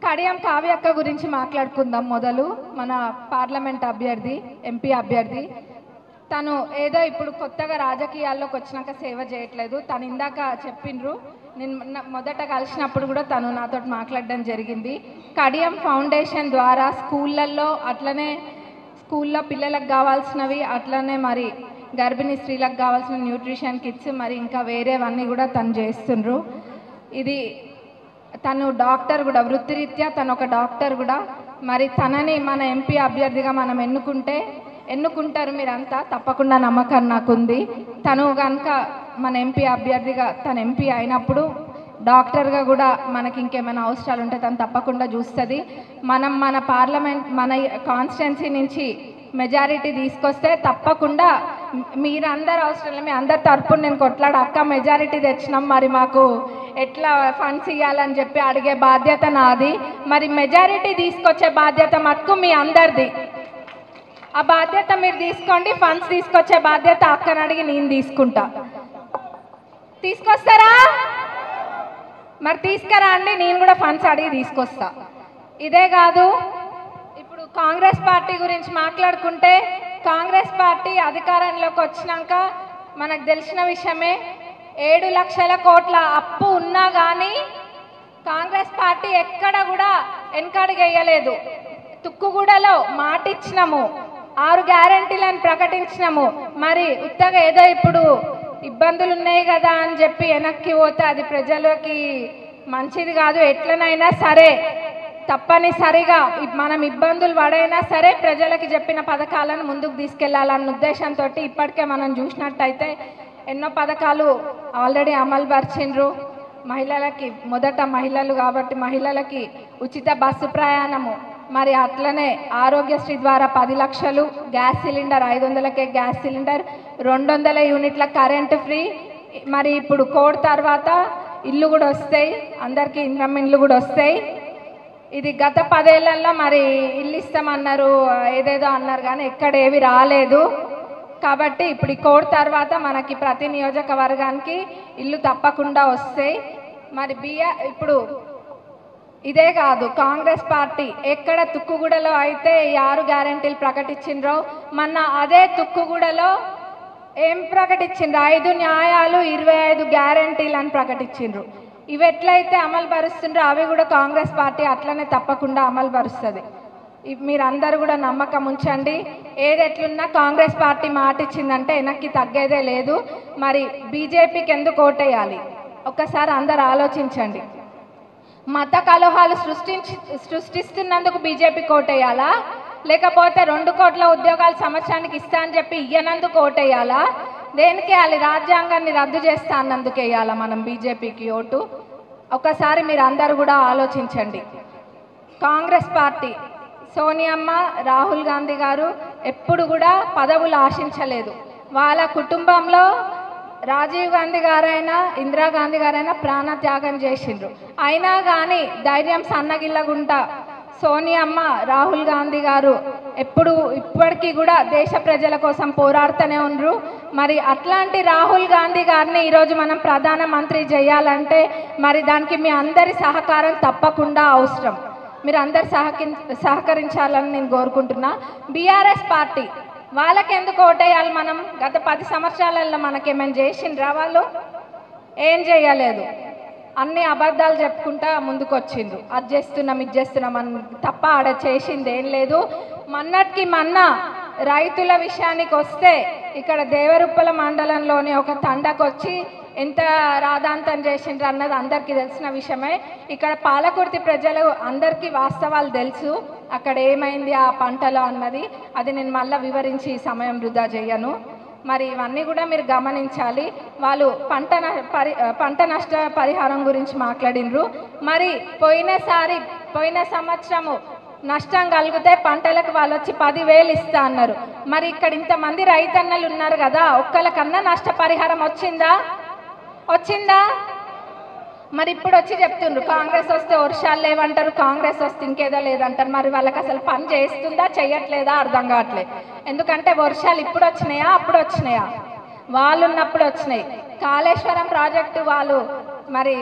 కడియం కావ్య అక్క గురించి మాట్లాడుకుందాం మొదలు మన పార్లమెంట్ అభ్యర్థి ఎంపీ అభ్యర్థి తను ఏదో ఇప్పుడు కొత్తగా రాజకీయాల్లోకి వచ్చినాక సేవ చేయట్లేదు తను ఇందాక చెప్పిండ్రు నేను మొన్న- మొదట కలిసినప్పుడు కూడా తను నాతో మాట్లాడడం జరిగింది కడియం ఫౌండేషన్ ద్వారా స్కూళ్ళల్లో అట్లనే స్కూల్లో పిల్లలకు కావాల్సినవి అట్లనే మరి గర్భిణీ స్త్రీలకు కావాల్సిన న్యూట్రిషన్ కిట్స్ మరి ఇంకా వేరేవన్నీ కూడా తను చేస్తుండ్రు ఇది తను డాక్టర్ కూడా వృత్తిరీత్యా తను ఒక డాక్టర్ కూడా మరి తనని మన ఎంపీ అభ్యర్థిగా మనం ఎన్నుకుంటే ఎన్నుకుంటారు మీరంతా తప్పకుండా నమ్మకం నాకుంది తను కనుక మన ఎంపీ అభ్యర్థిగా తను ఎంపీ అయినప్పుడు డాక్టర్గా కూడా మనకి ఇంకేమైనా అవసరాలు ఉంటే తను తప్పకుండా చూస్తుంది మనం మన పార్లమెంట్ మన కాన్స్టిట్యున్సీ నుంచి మెజారిటీ తీసుకొస్తే తప్పకుండా మీ- మీరందరు అవసరం లేదు మీ అందరి తరపున నేను కొట్లాడు అక్క మెజారిటీ తెచ్చినాం మరి మాకు ఎట్లా ఫండ్స్ ఇవ్వాలని చెప్పి అడిగే బాధ్యత నాది మరి మెజారిటీ తీసుకొచ్చే బాధ్యత మటుకు మీ అందరిది ఆ బాధ్యత మీరు తీసుకోండి ఫండ్స్ తీసుకొచ్చే బాధ్యత అక్కని అడిగి నేను తీసుకుంటా తీసుకొస్తారా మరి తీసుకురా అండి నేను కూడా ఫండ్స్ అడిగి తీసుకొస్తా ఇదే కాదు ఇప్పుడు కాంగ్రెస్ పార్టీ గురించి మాట్లాడుకుంటే కాంగ్రెస్ పార్టీ అధికారంలోకి వచ్చినాక మనకు తెలిసిన విషయమే ఏడు లక్షల కోట్ల అప్పు ఉన్నా కానీ కాంగ్రెస్ పార్టీ ఎక్కడ కూడా వెనకడుగేయలేదు తుక్కుగూడలో మాట ఇచ్చినాము ఆరు గ్యారంటీలను ప్రకటించినాము మరి ఉత్తగా ఏదో ఇప్పుడు ఇబ్బందులు ఉన్నాయి కదా అని చెప్పి వెనక్కి పోతే అది ప్రజలకి మంచిది కాదు ఎట్లనైనా సరే తప్పనిసరిగా ఇ- మనం ఇబ్బందులు పడైనా సరే ప్రజలకి చెప్పిన పథకాలను ముందుకు తీసుకెళ్లాలన్న ఉద్దేశంతో ఇప్పటికే మనం చూసినట్టయితే ఎన్నో పథకాలు ఆల్రెడీ అమలు పరిచిండ్రు మహిళలకి మొదట మహిళలు కాబట్టి మహిళలకి ఉచిత బస్సు ప్రయాణము మరి అట్లనే ఆరోగ్యశ్రీ ద్వారా పది లక్షలు గ్యాస్ సిలిండర్ ఐదు వందలకే గ్యాస్ సిలిండర్ రెండు వందల యూనిట్ల కరెంటు ఫ్రీ మరి ఇప్పుడు కోడ్ తర్వాత ఇల్లు కూడా వస్తాయి అందరికీ ఇంద్రం ఇల్లు కూడా వస్తాయి ఇది గత పదేళ్లలో మరి ఇల్లు ఇస్తామన్నారు ఏదేదో అన్నారు కానీ ఎక్కడ ఏవి రాలేదు కాబట్టి ఇప్పుడు ఈ కోడ్ తర్వాత మనకి ప్రతి నియోజకవర్గానికి ఇల్లు తప్పకుండా వస్తాయి మరి బియ్య ఇప్పుడు ఇదే కాదు కాంగ్రెస్ పార్టీ ఎక్కడ తుక్కుగూడలో అయితే ఈ ఆరు గ్యారంటీలు ప్రకటించిండ్రో మొన్న అదే తుక్కుగూడలో ఏం ప్రకటించిండ్రు ఐదు న్యాయాలు ఇరవై ఐదు గ్యారంటీలు అని ప్రకటించిండ్రు ఇవి ఎట్లయితే అమలు పరుస్తుండ్రో అవి కూడా కాంగ్రెస్ పార్టీ అట్లనే తప్పకుండా అమలు పరుస్తుంది ఇ- మీరందరూ కూడా నమ్మకం ఉంచండి ఏది ఎట్లున్నా కాంగ్రెస్ పార్టీ మాట ఇచ్చిందంటే వెనక్కి తగ్గేదే లేదు మరి బీజేపీకి ఎందుకు ఓటేయాలి ఒక్కసారి అందరు ఆలోచించండి మత కలహాలు సృష్టించి సృష్టిస్తున్నందుకు బీజేపీ కోటేయాలా లేకపోతే రెండు కోట్ల ఉద్యోగాలు సంవత్సరానికి ఇస్తా అని చెప్పి ఇయ్యనందుకు ఓటేయాలా దేనికి వేయాలి రాజ్యాంగాన్ని రద్దు చేస్తా అన్నందుకు వేయాలా మనం బీజేపీకి ఓటు ఒకసారి మీరు అందరు కూడా ఆలోచించండి కాంగ్రెస్ పార్టీ సోనియమ్మ రాహుల్ గాంధీ గారు ఎప్పుడు కూడా పదవులు ఆశించలేదు వాళ్ళ కుటుంబంలో రాజీవ్ గాంధీ గారైనా ఇందిరాగాంధీ గారైనా ప్రాణత్యాగం చేసిండ్రు అయినా కానీ ధైర్యం సన్నగిల్లగుంటా సోనియమ్మ రాహుల్ గాంధీ గారు ఎప్పుడు ఇప్పటికీ కూడా దేశ ప్రజల కోసం పోరాడుతూనే ఉండ్రు మరి అట్లాంటి రాహుల్ గాంధీ గారిని ఈరోజు మనం ప్రధానమంత్రి చేయాలంటే మరి దానికి మీ అందరి సహకారం తప్పకుండా అవసరం మీరు అందరు సహకి సహకరించాలని నేను కోరుకుంటున్నా బీఆర్ఎస్ పార్టీ వాళ్ళకి ఎందుకు ఓటేయాలి మనం గత పది సంవత్సరాలలో మనకేమైనా చేసిండ్రా వాళ్ళు ఏం చేయలేదు అన్ని అబద్ధాలు చెప్పుకుంటా ముందుకు వచ్చిండ్రు అది చేస్తున్నాం ఇది చేస్తున్నాం అని తప్ప ఆడ చేసింది ఏం లేదు మన్నటికి మన్న రైతుల విషయానికి వస్తే ఇక్కడ దేవరుప్పల మండలంలోని ఒక తండకు వచ్చి ఎంత రాధాంతం చేసిండ్రు అన్నది అందరికీ తెలిసిన విషయమే ఇక్కడ పాలకుర్తి ప్రజలు అందరికీ వాస్తవాలు తెలుసు అక్కడ ఏమైంది ఆ పంటలో అన్నది అది నేను మళ్ళీ వివరించి ఈ సమయం వృధా చేయను మరి ఇవన్నీ కూడా మీరు గమనించాలి వాళ్ళు పంట న- పరి పంట నష్ట పరిహారం గురించి మాట్లాడినరు మరి పోయినసారి పోయిన సంవత్సరము నష్టం కలిగితే పంటలకు వాళ్ళు వచ్చి పదివేలు ఇస్తా అన్నారు మరి ఇక్కడ ఇంతమంది రైతన్నలు ఉన్నారు కదా ఒక్కరికన్నా నష్టపరిహారం వచ్చిందా వచ్చిందా మరి ఇప్పుడు వచ్చి చెప్తుండ్రు కాంగ్రెస్ వస్తే వర్షాలు లేవంటారు కాంగ్రెస్ వస్తే ఇంకేదో లేదంటారు మరి వాళ్ళకి అసలు పని చేస్తుందా చెయ్యట్లేదా అర్థం కావట్లేదు ఎందుకంటే వర్షాలు ఇప్పుడు వచ్చినాయా అప్పుడు వచ్చినాయా వాళ్ళు ఉన్నప్పుడు వచ్చినాయి కాళేశ్వరం ప్రాజెక్టు వాళ్ళు మరి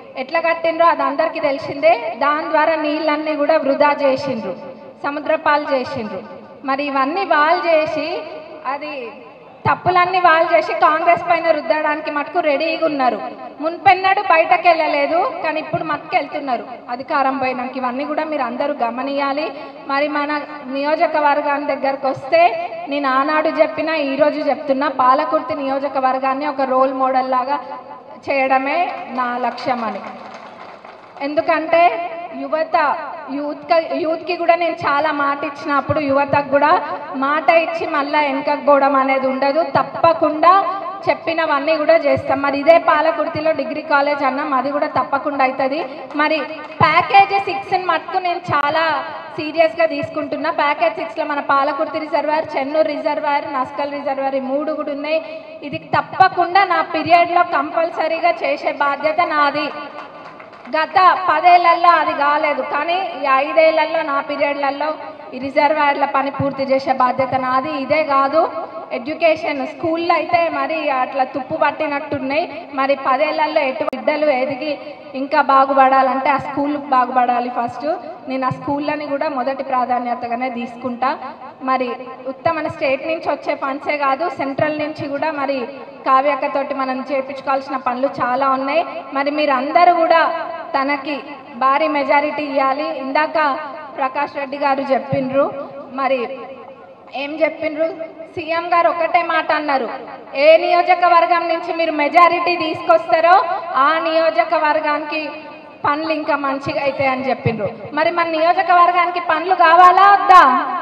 ఎట్లా కట్టిండ్రో అది అందరికీ తెలిసిందే దాని ద్వారా నీళ్ళన్నీ కూడా వృధా చేసిండ్రు సముద్రపాలు చేసిండ్రు మరి ఇవన్నీ వాళ్ళు చేసి అది తప్పులన్నీ వాళ్ళు చేసి కాంగ్రెస్ పైన రుద్దడానికి మటుకు రెడీగా ఉన్నారు మున్పెన్నడు బయటకు వెళ్ళలేదు కానీ ఇప్పుడు మట్టుకు వెళ్తున్నారు అధికారం పోయినాక ఇవన్నీ కూడా మీరు అందరూ గమనియాలి మరి మన నియోజకవర్గాన్ని దగ్గరకు వస్తే నేను ఆనాడు చెప్పినా ఈరోజు చెప్తున్నా పాలకుర్తి నియోజకవర్గాన్ని ఒక రోల్ మోడల్ లాగా చేయడమే నా లక్ష్యం అని ఎందుకంటే యువత యూత్ యూత్కి కూడా నేను చాలా మాట ఇచ్చినప్పుడు యువతకు కూడా మాట ఇచ్చి మళ్ళీ వెనకకు పోవడం అనేది ఉండదు తప్పకుండా చెప్పినవన్నీ కూడా చేస్తాం మరి ఇదే పాలకుర్తిలో డిగ్రీ కాలేజ్ అన్నాం అది కూడా తప్పకుండా అవుతుంది మరి ప్యాకేజ్ సిక్స్ని మటుకు నేను చాలా సీరియస్గా తీసుకుంటున్నా ప్యాకేజ్ సిక్స్లో మన Palakurthi reservoir Chennur reservoir Naskal reservoir ఈ మూడు కూడా ఉన్నాయి ఇది తప్పకుండా నా పీరియడ్లో కంపల్సరీగా చేసే బాధ్యత నాది గత పదేళ్లలో అది కాలేదు కానీ ఈ ఐదేళ్లలో నా పీరియడ్లలో ఈ రిజర్వాయర్ల పని పూర్తి చేసే బాధ్యత నాది ఇదే కాదు ఎడ్యుకేషన్ స్కూల్లో అయితే మరి అట్లా తుప్పు పట్టినట్టున్నాయి మరి పదేళ్లలో ఎటు బిడ్డలు ఎదిగి ఇంకా బాగుపడాలంటే ఆ స్కూల్ బాగుపడాలి ఫస్ట్ నేను ఆ స్కూళ్ళని కూడా మొదటి ప్రాధాన్యతగానే తీసుకుంటా మరి ఉత్తమ స్టేట్ నుంచి వచ్చే ఫండ్సే కాదు సెంట్రల్ నుంచి కూడా మరి కావ్యక్కతోటి మనం చేయించుకోవాల్సిన పనులు చాలా ఉన్నాయి మరి మీరు అందరూ కూడా తనకి భారీ మెజారిటీ ఇవ్వాలి ఇందాక ప్రకాష్ రెడ్డి గారు చెప్పిండ్రు మరి ఏం చెప్పిండ్రు సీఎం గారు ఒకటే మాట అన్నారు ఏ నియోజకవర్గం నుంచి మీరు మెజారిటీ తీసుకొస్తారో ఆ నియోజకవర్గానికి పనులు ఇంకా మంచిగా అవుతాయి అని చెప్పిండ్రు మరి మన నియోజకవర్గానికి పనులు కావాలా వద్దా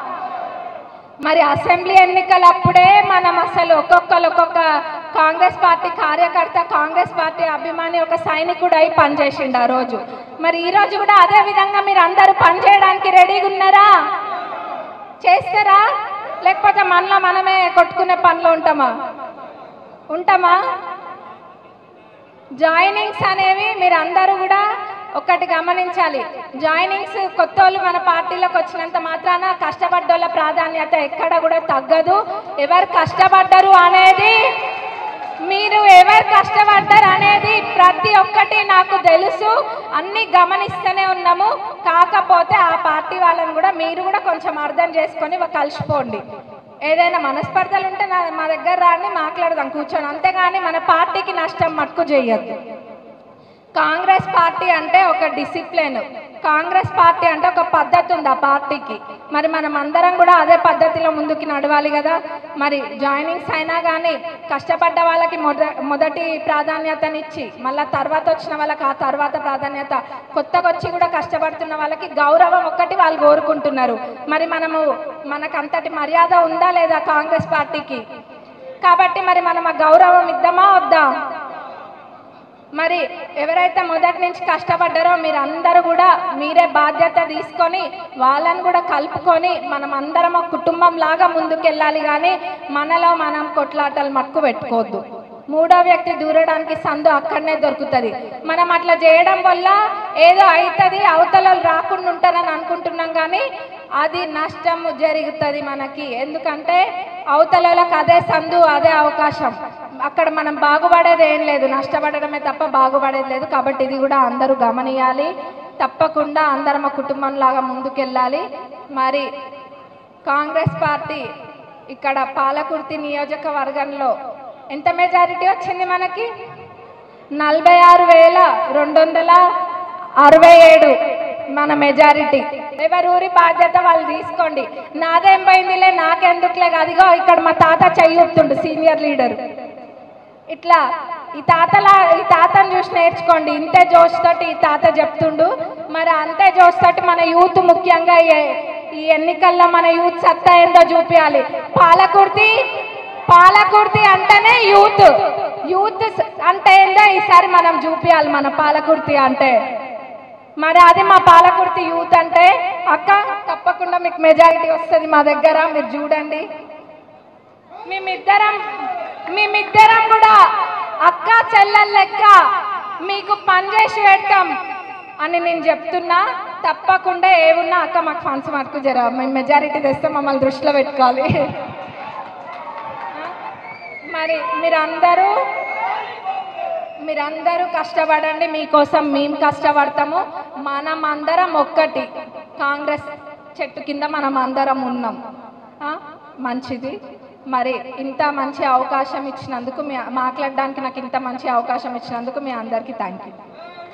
మరి అసెంబ్లీ ఎన్నికలప్పుడే మనం అసలు ఒక్కొక్కరు ఒక్కొక్క కాంగ్రెస్ పార్టీ కార్యకర్త కాంగ్రెస్ పార్టీ అభిమాని ఒక సైనికుడు అయి పనిచేసిండు ఆ రోజు మరి ఈ రోజు కూడా అదే విధంగా మీరు అందరూ పనిచేయడానికి రెడీగా ఉన్నారా చేస్తారా లేకపోతే మనలో మనమే కొట్టుకునే పనిలో ఉంటామా ఉంటామా జాయినింగ్స్ అనేవి మీరు అందరూ కూడా ఒకటి గమనించాలి జాయినింగ్స్ కొత్త వాళ్ళు మన పార్టీలోకి వచ్చినంత మాత్రాన కష్టపడ్డోళ్ళ ప్రాధాన్యత ఎక్కడ కూడా తగ్గదు ఎవరు కష్టపడ్డరు అనేది మీరు ఎవరు కష్టపడ్డారు అనేది ప్రతి ఒక్కటి నాకు తెలుసు అన్ని గమనిస్తూనే ఉన్నాము కాకపోతే ఆ పార్టీ వాళ్ళని కూడా మీరు కూడా కొంచెం అర్థం చేసుకొని కలిసిపోండి ఏదైనా మనస్పర్ధలు ఉంటే నా మా దగ్గర రాండి మాట్లాడదాం కూర్చొని అంతేగాని మన పార్టీకి నష్టం మట్టుకు చేయొద్దు కాంగ్రెస్ పార్టీ అంటే ఒక డిసిప్లిన్ కాంగ్రెస్ పార్టీ అంటే ఒక పద్ధతి ఉంది ఆ పార్టీకి మరి మనం అందరం కూడా అదే పద్ధతిలో ముందుకు నడవాలి కదా మరి జాయినింగ్స్ అయినా కానీ కష్టపడ్డ వాళ్ళకి మొద మొదటి ప్రాధాన్యతనిచ్చి మళ్ళీ తర్వాత వచ్చిన వాళ్ళకి ఆ తర్వాత ప్రాధాన్యత కొత్తగా వచ్చి కూడా కష్టపడుతున్న వాళ్ళకి గౌరవం ఒక్కటి వాళ్ళు కోరుకుంటున్నారు మరి మనము మనకు అంతటి మర్యాద ఉందా లేదా కాంగ్రెస్ పార్టీకి కాబట్టి మరి మనం ఆ గౌరవం ఇద్దామా వద్దా మరి ఎవరైతే మొదటి నుంచి కష్టపడ్డారో మీరు అందరూ కూడా మీరే బాధ్యత తీసుకొని వాళ్ళని కూడా కలుపుకొని మనం అందరం ఒక కుటుంబం లాగా ముందుకెళ్ళాలి కానీ మనలో మనం కొట్లాటలు మట్టుకు పెట్టుకోవద్దు మూడో వ్యక్తి దూరడానికి సందు అక్కడనే దొరుకుతుంది మనం అట్లా చేయడం వల్ల ఏదో అవుతుంది అవతల వాళ్ళు రాకుండా ఉంటారని అనుకుంటున్నాం కానీ అది నష్టం జరుగుతుంది మనకి ఎందుకంటే అవతలలకు అదే సందు అదే అవకాశం అక్కడ మనం బాగుపడేది ఏం లేదు నష్టపడడమే తప్ప బాగుపడేది లేదు కాబట్టి ఇది కూడా అందరూ గమనియాలి తప్పకుండా అందరం ఒక కుటుంబంలాగా ముందుకెళ్ళాలి మరి కాంగ్రెస్ పార్టీ ఇక్కడ పాలకుర్తి నియోజకవర్గంలో ఎంత మెజారిటీ వచ్చింది మనకి నలభై ఆరు వేల రెండు వందల అరవై ఏడు మన మెజారిటీ ఎవరి ఊరి బాధ్యత వాళ్ళు తీసుకోండి నాదేం పోయిందిలే నాకెందుకులే అదిగో ఇక్కడ మా తాత చెయ్యి ఊపుతుండు సీనియర్ లీడర్ ఇట్లా ఈ తాతలా ఈ తాతను చూసి నేర్చుకోండి ఇంతే జోష్ తోటి ఈ తాత చెప్తుండు మరి అంతే జోష్ తోటి మన యూత్ ముఖ్యంగా ఈ- ఈ ఎన్నికల్లో మన యూత్ సత్తా ఏందో చూపించాలి పాలకుర్తి పాలకుర్తి అంటేనే యూత్ యూత్ స- అంటే ఏందో ఈసారి మనం చూపించాలి మన పాలకుర్తి అంటే మరి అది మా పాలకుర్తి యూత్ అంటే అక్క తప్పకుండా మీకు మెజారిటీ వస్తుంది మా దగ్గర మీరు చూడండి మేమిద్దరం మేమిద్దరం కూడా అక్క చెల్లెల లెక్క మీకు పని చేసి పెడతాం అని నేను చెప్తున్నా తప్పకుండా ఏమున్నా అక్క మాకు ఫండ్స్ మటుకు జర మేము మెజారిటీ తెస్తే మమ్మల్ని దృష్టిలో పెట్టుకోవాలి మరి మీరందరూ మీరందరూ కష్టపడండి మీకోసం మేము కష్టపడతాము మనం అందరం ఒక్కటి కాంగ్రెస్ చెట్టు కింద మనం అందరం ఉన్నాం ఆ, మంచిది మరి ఇంత మంచి అవకాశం ఇచ్చినందుకు మీ మాట్లాడడానికి నాకు ఇంత మంచి అవకాశం ఇచ్చినందుకు మీ అందరికీ థ్యాంక్ యూ